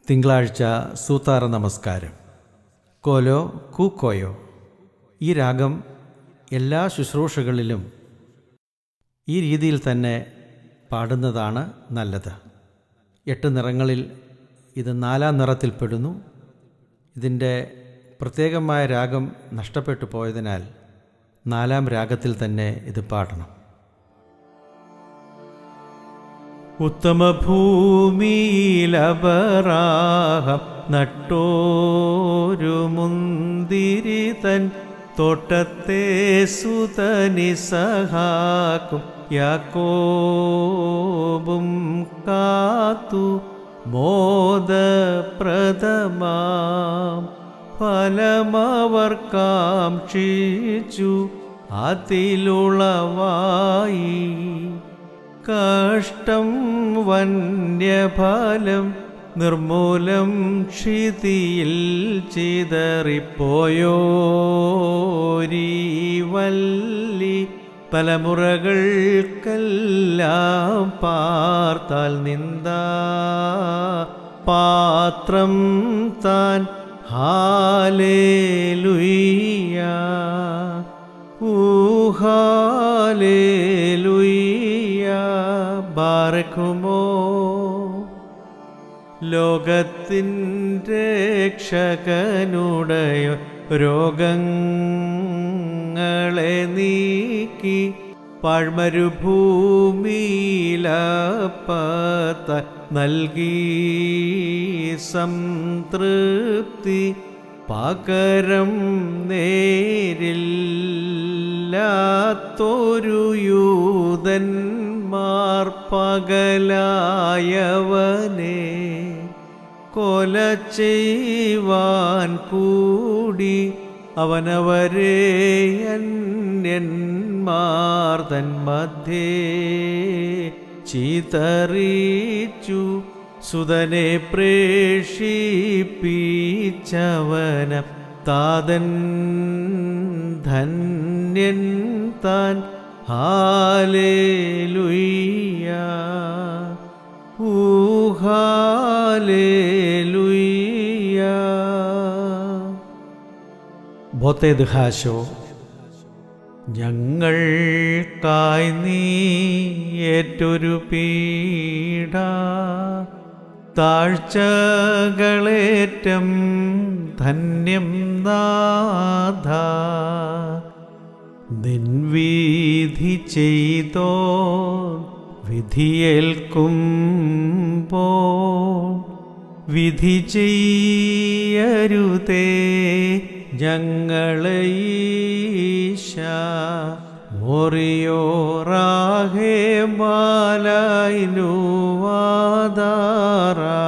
തിങ്കളാഴ്ച സൂത്താറ നമസ്കാരം കോലോ കൂക്കോയോ ഈ രാഗം എല്ലാ ശുശ്രൂഷകളിലും ഈ രീതിയിൽ തന്നെ പാടുന്നതാണ് നല്ലത് എട്ട് നിറങ്ങളിൽ ഇത് നാലാം നിറത്തിൽപ്പെടുന്നു ഇതിൻ്റെ പ്രത്യേകമായ രാഗം നഷ്ടപ്പെട്ടു പോയതിനാൽ നാലാം രാഗത്തിൽ തന്നെ ഇത് പാടണം ഉത്തമഭൂമിയിലപറാഹം നട്ടോരു മുന്തിരി തൻ തോട്ടത്തെ സുതനി സഹാക്കും യാക്കോബും കാത്തു മോദപ്രദമാം ഫലമവർ കാക്ഷിച്ചു അതിലുളവായി കഷ്ടം വന്യഫലം നിർമൂലം ക്ഷിതിയിൽ ചിതറിപ്പോയോരീ വല്ലി തലമുറകൾക്കെല്ലാം പാർത്താൽ നിന്ദ പാത്രം താൻ ഹാലേലുയ്യ ഊഹാലേലുയ്യ ബാറക്കുമോ ലോകത്തിൻ്റെ രക്ഷകനുടയോ രോഗങ്ങളെ നീക്കി പാഴ്മരുഭൂമിയിലപ്പത്ത നൽകി സംതൃപ്തി പകരം നേരില്ലാത്തൊരു യൂതന്മാർ പകലായവനെ കൊല ചെയ്യുവാൻ കൂടി അവനവരെ അന്യന്മാർ തൻ മധ്യേ ചീതറിച്ചു സുതനെ പ്രേഷിപ്പിച്ചവന താതൻ ധന്യൻ താൻ ഹാലേലുയ്യ ഊഹാലേലുയ്യ ബോത്തേദ് ഹാശോ ഞങ്ങൾക്കായി നീ ഏറ്റൊരു പീഡ താഴ്ചകളേറ്റം ധന്യം നാഥ നിൻവീധി ചെയ്തോ വിധിയേൽക്കുമ്പോ വിധി ചെയ്യരുതേ ഞങ്ങളീശ മൊറിയോറാഹേ മാലായിനുവാദാറാ